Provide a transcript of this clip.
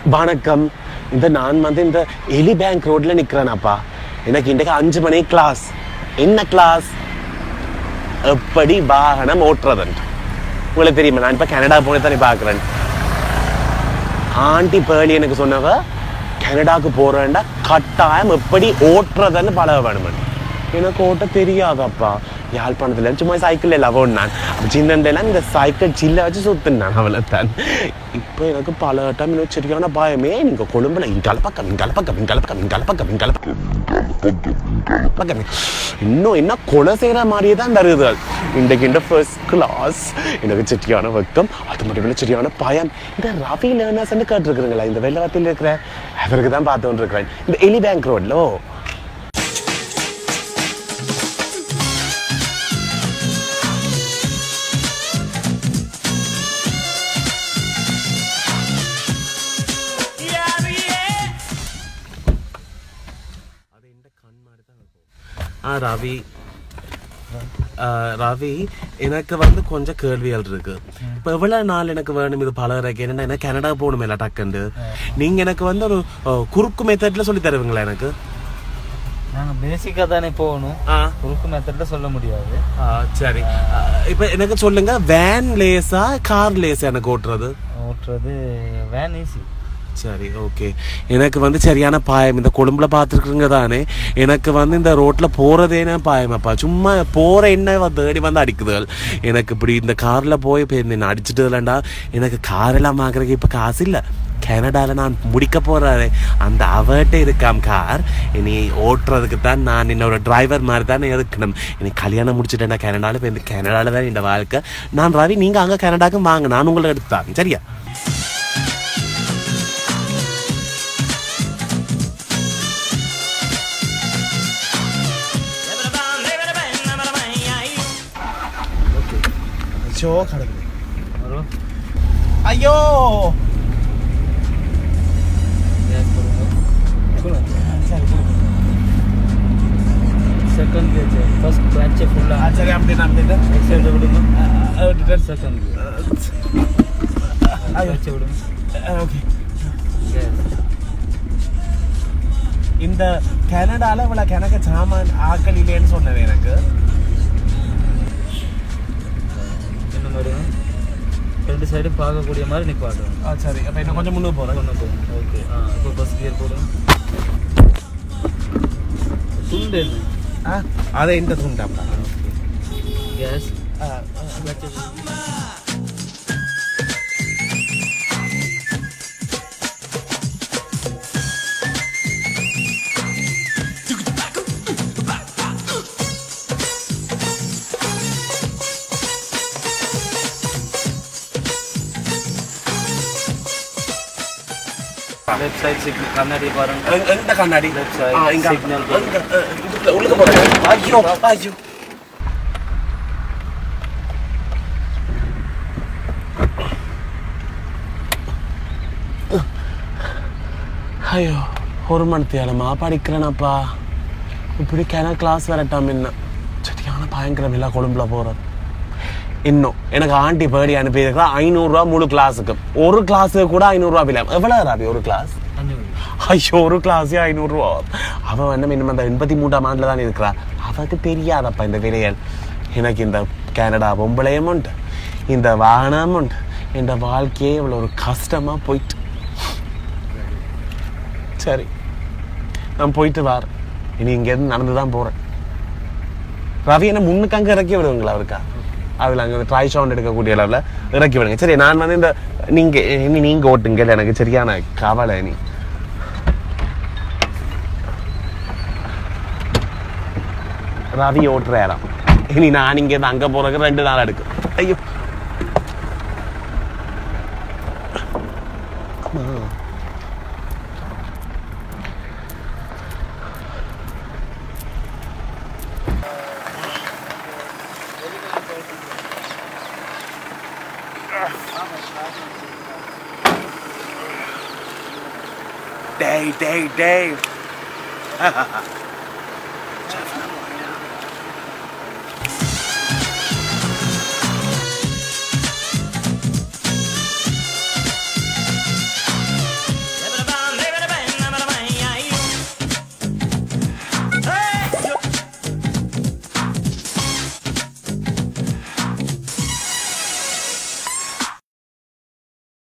வணக்கம் இந்த நான் வந்து இந்த எலி பேங்க் ரோட்ல நிக்கிறேனாப்பா எனக்கு இன்றைக்கு அஞ்சு மணி கிளாஸ் என்ன கிளாஸ் எப்படி வாகனம் ஓட்டுறதுன்ட்டு உங்களுக்கு தெரியுமா நான் இப்ப கனடா போய் தானே பார்க்குறேன் ஆண்டி பேர்லி எனக்கு சொன்னவ கனடாக்கு போறேன்டா கட்டாயம் எப்படி ஓட்டுறதுன்னு பழக வேணுமன் எனக்கு ஓட்ட தெரியாதப்பா யாழ்ப்பாணத்துல சும்மா சைக்கிள் எல்லாம் ஓடினான் சின்னண்டெல்லாம் இந்த சைக்கிள் சில்ல வச்சு சுத்தினான் அவ்வளோத்தான் இப்போ எனக்கு பல டைம் இன்னும் சரியான பயமே நீங்க கொழும்புல இங்கால பக்கம் இங்கால பக்கம் இங்கால பக்கம் இங்கால பக்கம் இங்கால பக்கம் பக்கம் இன்னும் என்ன கொலை செய்யற மாதிரியே தான் தருது இன்றைக்கு இந்த ஃபர்ஸ்ட் கிளாஸ் எனக்கு சரியான வெக்கம் அது மட்டும் இல்லை சரியான பயம் இந்த ரவி லேர்னர்ஸ் கேட்டிருக்கிறீங்களா இந்த வெள்ளவத்தில் இருக்கிற அவருக்கு தான் பார்த்து இருக்கிறேன் இந்த எலி பேங்க் ரோட்ல ஆ ரவி ஆ, ரவி எனக்கு வந்து கொஞ்சம் கேள்விகள் இருக்கு இப்போ எவ்வளவு நாள் எனக்கு வேணும் இது பழகிறக்கு என்னன்னா எனக்கு கனடா போகணுமே டக்குண்டு நீங்க எனக்கு வந்து ஒரு அ, குறுக்கு மெத்தட்ல சொல்லி தருவீங்களா எனக்கு நாங்க பேசிக்கா தானே போகணும் ஆ குறுக்கு மெத்தட்ல சொல்ல முடியாது ஆ, சரி ஆ, இப்ப எனக்கு சொல்லுங்க வேன் லேஸா கார் லேஸா எனக்கு ஓட்டுறது ஓட்டுறது வேன் ஈஸி சரி ஓகே எனக்கு வந்து சரியான பாயம் இந்த கொழும்புல பார்த்துருக்குங்க தானே எனக்கு வந்து இந்த ரோட்ல போறதேனே பாயமாப்பா சும்மா போற என்ன வ- தேடி வந்து அடிக்குதுகள் எனக்கு இப்படி இந்த கார்ல போய் இப்போ என்ன அடிச்சுட்டுலண்டா எனக்கு கார் எல்லாம் வாங்குறதுக்கு இப்போ காசு இல்லை கனடால நான் முடிக்க போறாரு அந்த அவர்கிட்ட இருக்காம் கார் இனி ஓட்டுறதுக்கு தான் நான் என்னோட டிரைவர் மாதிரி தான் இருக்கணும் இனி கல்யாணம் முடிச்சுட்டேன் கனடால இப்போ இந்த கனடால தான் இந்த வாழ்க்கை நான் ரவி நீங்க அங்க கனடாக்கு வாங்க நான் உங்களை எடுத்தாங்க சரியா ஐயோ கடவுளே வரும் ஐயோ கேஸ் போடுங்க செகண்ட் கேஜ் ஃபர்ஸ்ட் கிளட்ச் ஃபுல்லா சரி அப்படி நான் அப்படியே நெக்ஸ்ட் சைடு விடுங்க செகண்ட் கிளட்ச் விடுங்க ஓகே கேஸ் இந்த கனடால இவ்வளவு கணக்க சாமான் ஆக்கள் இல்லைன்னு சொன்னது எனக்கு இன்னும் வருங்க ரெண்டு சைடும் பார்க்கக்கூடிய மாதிரி நிப்பாட்டுங்க ஆ சரி அப்ப இன்னும் கொஞ்சம் முன்னுக்கு போறேன் கொண்டு போங்க ஓகே ஆ இப்போ பஸ் கியர் போடுங்க துண்டு என்ன ஆ அதை இந்த துண்டாப்பா கேஸ் ஆ, லெஃப்ட் சைடு சிக்னல் கண்ணாடி பாருங்க எங்க- எந்த கண்ணாடி Left side, ஆ, இங்க signal. இங்க, அ, இதுக்குள்ள உள்ளுக்கு போறேன் ஐயோ ஐயோ ஐயோ ஒரு மணி தேலமா படிக்கிறேனப்பா இப்படி கிண கிளாஸ் வரட்டாம் என்ன சரியான பயங்கரம் இல்லை கொழும்புல போறது இன்னும் எனக்கு ஆண்டி பேடி அனுப்பியிருக்கிறா ஐநூறுரூவா முழு கிளாஸுக்கு ஒரு கிளாஸுக்கு கூட ஐநூறுரூவா பிள்ளை எவ்வளோ ராபி ஒரு கிளாஸ் அஞ்சு ஐயோ ஒரு கிளாஸே ஐநூறுரூவா அவன் வந்து இன்னும் அந்த எண்பத்தி மூன்றாம் ஆண்டில் தான் இருக்கிறா அவனுக்கு தெரியாதப்பா இந்த விலைகள் எனக்கு இந்த கனடா பொம்பளையும் உண்டு இந்த வாகனமும் உண்டு இந்த வாழ்க்கையே இவ்வளோ ஒரு கஷ்டமாக போயிட்டு சரி நான் போயிட்டு வரேன் இனி இங்கேருந்து நடந்து தான் போகிறேன் ரவி என்ன முன்னுக்கு அங்கே இறக்கி விடுவீங்களா அவருக்கா அதில் அங்கே ட்ரை சவுண்ட் எடுக்கக்கூடிய அளவில் இறக்கி விடுங்க சரி நான் வந்து இந்த நீங்கள் இனி நீங்கள் ஓட்டுங்க எனக்கு சரியான கவலை நீ ரவி ஓட்டுறாராம் இனி நான் இங்கே இருந்து அங்கே போறதுக்கு ரெண்டு நாள் எடுக்கும் ஐயோ அம்மா. Dave, Dave, Dave.